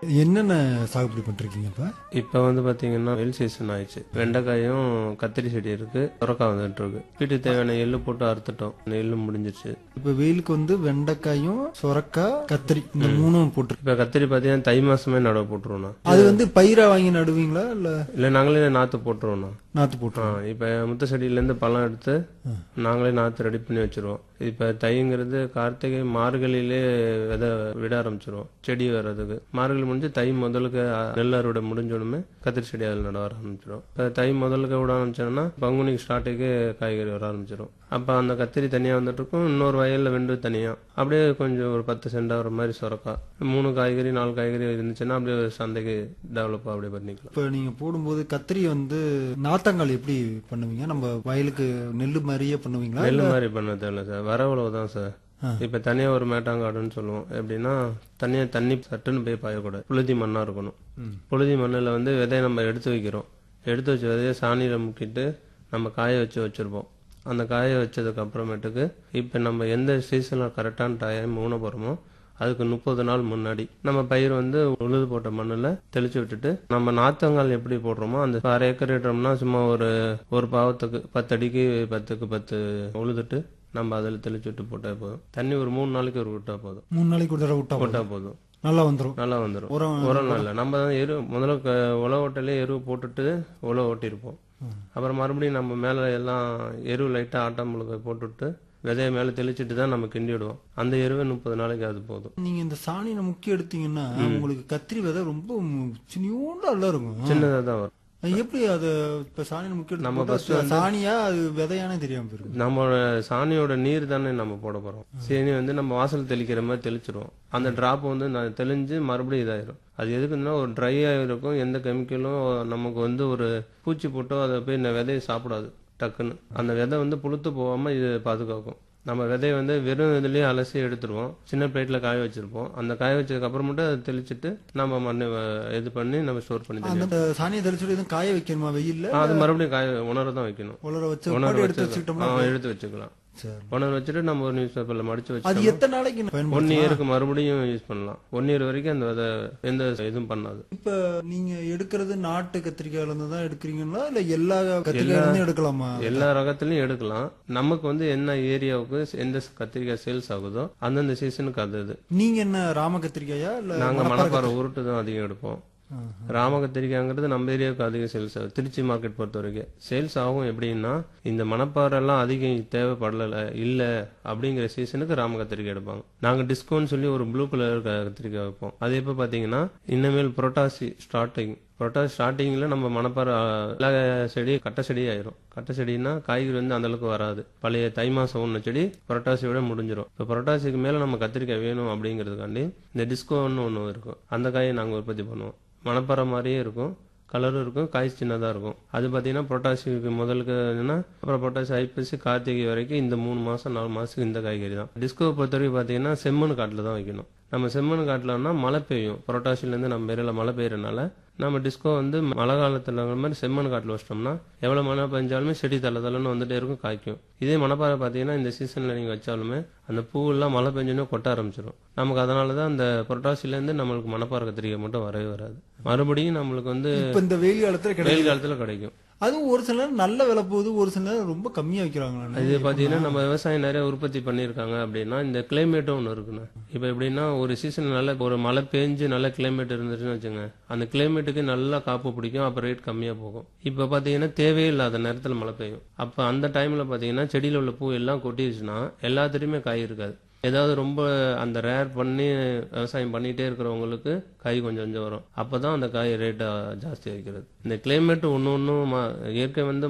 என்னென்ன சாகுபடி பண்ணிருக்கீங்க இப்ப இப்போ வந்து பார்த்தீங்கன்னா வெயில் சீசன் ஆயிடுச்சு வெண்டைக்காயும் கத்திரி செடி இருக்கு சுரக்காய் வந்துட்டு இருக்கு வீட்டுக்கு தேவையான எள்ளு போட்டு அறுத்துட்டோம் இந்த எள்ளு முடிஞ்சிருச்சு இப்ப வெயிலுக்கு வந்து வெண்டைக்காயும் சொரக்காய் கத்திரி இந்த மூணும் போட்டிருக்கு இப்போ கத்திரி பார்த்தீங்கன்னா தை மாசமே நடவு போட்டுருவோண்ணா அது வந்து பயிரா வாங்கி நடுவீங்களா இல்ல இல்லை நாங்களே நாற்று போட்டுருவோண்ணா நாத்து ஆ போட்டுருவோம் இப்போ முத்த செடியிலேருந்து பழம் எடுத்து நாங்களே நாற்று ரெடி பண்ணி வச்சிருவோம் இப்போ தைங்கிறது கார்த்திகை மார்கழியிலே விதை விட ஆரம்பிச்சிருவோம் செடி வர்றதுக்கு மார்கழி முடிஞ்சு தை முதலுக்கு அ, நெல் அறுவடை முடிஞ்சோடனே கத்திரி செடி அதில் நட ஆரம்பிச்சிடும் இப்போ தை முதலுக்கு விட ஆரம்பிச்சோன்னா பங்குனிக்கு ஸ்டார்ட்டுக்கு காய்கறி வர ஆரம்பிச்சிடும் அப்போ அந்த கத்திரி தனியாக வந்துட்டு இருக்கும் இன்னொரு வயலில் வெண்டு தனியாக அப்படியே கொஞ்சம் ஒரு பத்து சென்ட் ஆகிற மாதிரி சுரக்கா மூணு காய்கறி நாலு காய்கறி இருந்துச்சுன்னா அப்படியே ஒரு சந்தைக்கு டெவலப் அப்படியே பண்ணிக்கலாம் இப்ப நீங்க போடும்போது கத்திரி வந்து நாத்தங்கால் எப்படி பண்ணுவீங்க நம்ம வயலுக்கு நெல்லு மாதிரியே பண்ணுவீங்களா நெல் மாதிரி பண்ண தேவையில்ல சார் வர தான் சார் இப்ப தனியா ஒரு மேட்டாங்காடுன்னு சொல்லுவோம் எப்படின்னா தனியா தண்ணி சட்டுன்னு போய் பாயக்கூடாது புழுதி மண்ணா இருக்கணும் புழுதி மண்ணுல வந்து விதைய நம்ம எடுத்து வைக்கிறோம் எடுத்து வச்ச விதைய சாணியில முக்கிட்டு நம்ம காய வச்சு வச்சிருப்போம் அந்த காய வச்சதுக்கு அப்புறமேட்டுக்கு இப்ப நம்ம எந்த சீசன்ல கரெக்டான டைம் ஊன போறோமோ அதுக்கு முப்பது நாள் முன்னாடி நம்ம பயிர் வந்து உழுது போட்ட மண்ணுல தெளிச்சு விட்டுட்டு நம்ம நாத்தங்கால் எப்படி போடுறோமோ அந்த அரை ஏக்கர் இடுறோம்னா சும்மா ஒரு ஒரு பாவத்துக்கு பத்து அடிக்கு பத்துக்கு பத்து உழுதுட்டு நம்ம அதில் தெளிச்சு விட்டு போட்டா போதும் தண்ணி ஒரு மூணு நாளைக்கு ஒரு விட்டா போதும் மூணு நாளைக்கு ஒரு தடவை விட்டா போதும். போட்டா போதும் நல்லா வந்துரும் நல்லா வந்துடும் உரம் உரம் இல்லை நம்ம தான் எரு முதல்ல க- உழவு ஓட்டலே எரு போட்டுட்டு உழவு ஓட்டியிருப்போம் அப்புறம் மறுபடியும் நம்ம மேலே எல்லாம் எரு லைட்டாக ஆட்டம் முழுக்க போட்டுவிட்டு விதைய மேலே தெளிச்சிட்டு தான் நம்ம கிண்டி விடுவோம் அந்த எருவே முப்பது நாளைக்கு அது போதும் நீங்க இந்த சாணியை முக்கி எடுத்தீங்கன்னா உங்களுக்கு கத்திரி விதை ரொம்ப சின்னியோண்டு நல்லா இருக்கும் சின்னதாக தான் வரும் அது எப்படி அது இப்ப சாணியை முக்கி எடுத்து நம்ம போட்டா first சாணியா அது விதையானே தெரியாம போயிருக்கு நம்மளோட சாணியோட நீர் தானே நம்ம போட போறோம் சீனி வந்து நம்ம வாசல் தெளிக்கிற மாதிரி தெளிச்சிருவோம் அந்த டிராப் வந்து நான் தெளிஞ்சு மறுபடியும் இதாயிரும் அது எதுக்குன்னா ஒரு ட்ரை ஆகிருக்கும் எந்த கெமிக்கலும் நமக்கு வந்து ஒரு பூச்சி போட்டோ அதை போய் இந்த விதையை சாப்பிடாது டக்குன்னு அந்த விதை வந்து புழுத்து போகாம இது பாதுகாக்கும் நம்ம விதையை வந்து வெறும் இதுலயே அலசி எடுத்துருவோம் சின்ன பிளேட்ல காய வச்சிருப்போம் அந்த காய வச்சதுக்கு அப்புறம் மட்டும் அதை தெளிச்சிட்டு நம்ம மண்ணை வ- இது பண்ணி நம்ம ஸ்டோர் பண்ணி தனியா அந்த சாணியை தெளிச்சுட்டு எதுவும் காய வைக்கணுமா வெயில்ல ஆ, அது மறுபடியும் காய உணர தான் வைக்கணும் உலர வச்சு உணர பாட்டு எடுத்து வச்சு வச்சுக்கிட்டோம்னா ஆ, எடுத்து வச்சுக்கலாம் சரி உணர் வச்சுட்டு நம்ம ஒரு நியூஸ் பேப்பர்ல மடிச்சு அது வச்சு எத்தனை நாளைக்கு ஒன் பயன்படுத்தலாம் இயருக்கு மறுபடியும் யூஸ் பண்ணலாம் ஒன் இயர் வரைக்கும் அந்த விதை எந்த இதுவும் பண்ணாது இப்ப நீங்க எடுக்கிறது நாட்டு கத்திரிக்காயில இருந்து தான் எடுக்கிறீங்களா இல்ல எல்லா கத்திரிக்காயில இருந்து எடுக்கலாமா எல்லா ரகத்துலயும் எடுக்கலாம் நமக்கு வந்து என்ன ஏரியாவுக்கு எந்த கத்திரிக்காய் சேல்ஸ் ஆகுதோ அந்தந்த சீசனுக்கு அது இது நீங்க என்ன ராம கத்திரிக்காயா இல்ல நாங்க மணப்பாறை மணப்பாறை உருட்டு தான் அதிகம் எடுப்போம் ராம கத்திரிக்காய்ங்கிறது நம்ம ஏரியாவுக்கு அதிகம் சேல்ஸ் ஆகும் திருச்சி மார்க்கெட் பொறுத்த வரைக்கும் சேல்ஸ் ஆகும் எப்படின்னா இந்த மணப்பாறை எல்லாம் அதிகம் தேவைப்படல இல்ல அப்படிங்கிற சீசனுக்கு ராம கத்திரிக்காய் எடுப்பாங்க நாங்க டிஸ்கவுண்ட் சொல்லி ஒரு ப்ளூ கலர் கத்திரிக்காய் வைப்போம் அது எப்ப பாத்தீங்கன்னா இனிமேல் புரோட்டாசி ஸ்டார்டிங் புரோட்டாசி ஸ்டார்டிங்ல நம்ம மணப்பாறை அஹ், எல்லா செடி கட்டை செடி ஆயிரும் கட்டை செடினா காய்கறி வந்து அந்த அளவுக்கு வராது பழைய தை மாசம் ஒன்று செடி புரோட்டாசியோட முடிஞ்சிடும் இப்போ புரோட்டாசிக்கு மேல நம்ம கத்திரிக்காய் வேணும் அப்படிங்கிறதுக்காண்டி இந்த டிஸ்கோன்னு ஒன்று இருக்கும் அந்த காயை நாங்க உற்பத்தி பண்ணுவோம் மணப்பாறை மாதிரியே இருக்கும் கலரும் இருக்கும் காய் சின்னதாக இருக்கும் அது பார்த்தீங்கன்னா பொட்டாசிக்கு முதலுக்கு என்னன்னா அப்புறம் பொட்டாசி ஐப்பசி கார்த்திகை வரைக்கும் இந்த மூணு மாதம் நாலு மாதத்துக்கு இந்த காய்கறி தான் டிஸ்கோ பொறுத்த வரைக்கும் பார்த்தீங்கன்னா செம்மண் காட்டில் தான் வைக்கணும் நம்ம செம்மண் காட்டிலன்னா மழை பெய்யும் புரோட்டாசிலேருந்து நம்ம ஏரியாவில் மழை பெய்யறனால நம்ம டிஸ்கோ வந்து மழை காலத்தில் மாதிரி செம்மண் காட்டில் வச்சிட்டோம்னா எவ்வளோ மழை பெஞ்சாலுமே செடி தலை தலைன்னு வந்துட்டே இருக்கும் காய்க்கும் இதே மணப்பாறை பார்த்தீங்கன்னா இந்த சீசனில் நீங்கள் வச்சாலுமே அந்த பூவெல்லாம் மழை பெஞ்சோன்னே கொட்ட ஆரம்பிச்சிடும் நமக்கு அதனால தான் அந்த புரட்டாசிலேருந்து நம்மளுக்கு மணப்பாறை கத்திரிக்காய் மட்டும் வரவே வராது மறுபடியும் நம்மளுக்கு வந்து இப்ப இந்த வெயில் காலத்துல கிடையாது வெயில் காலத்துல கிடைக்கும் அதுவும் ஒரு சில நேரம் நல்ல விலை போகுது ஒரு சில நேரம் ரொம்ப கம்மியா விக்கிறாங்க இது பாத்தீங்கன்னா நம்ம விவசாயம் நிறைய உற்பத்தி பண்ணியிருக்காங்க அப்படின்னா இந்த கிளைமேட்டும் ஒன்று இருக்குண்ணா இப்போ எப்படின்னா ஒரு சீசன் நல்ல ஒரு மழை பெஞ்சு நல்ல கிளைமேட் இருந்துச்சுன்னு வச்சுங்க அந்த கிளைமேட்டுக்கு நல்லா காப்பு பிடிக்கும் அப்போ ரேட் கம்மியாக போகும் இப்போ பார்த்தீங்கன்னா தேவையே இல்லாத நேரத்தில் மழை பெய்யும் அப்போ அந்த டைமில் பார்த்தீங்கன்னா செடியில் உள்ள பூ எல்லாம் கொட்டிடுச்சுன்னா எல்லாத்துலேயுமே காய் இருக்காது ஏதாவது ரொம்ப அந்த ரேர் பண்ணி விவசாயம் பண்ணிட்டே இருக்கிறவங்களுக்கு காய் கொஞ்சம் கொஞ்சம் வரும் அப்பதான் அந்த காய் ரேட்டை ஜாஸ்தி வைக்கிறது இந்த கிளைமேட் ஒன்று ஒன்றும் இயற்கை வந்து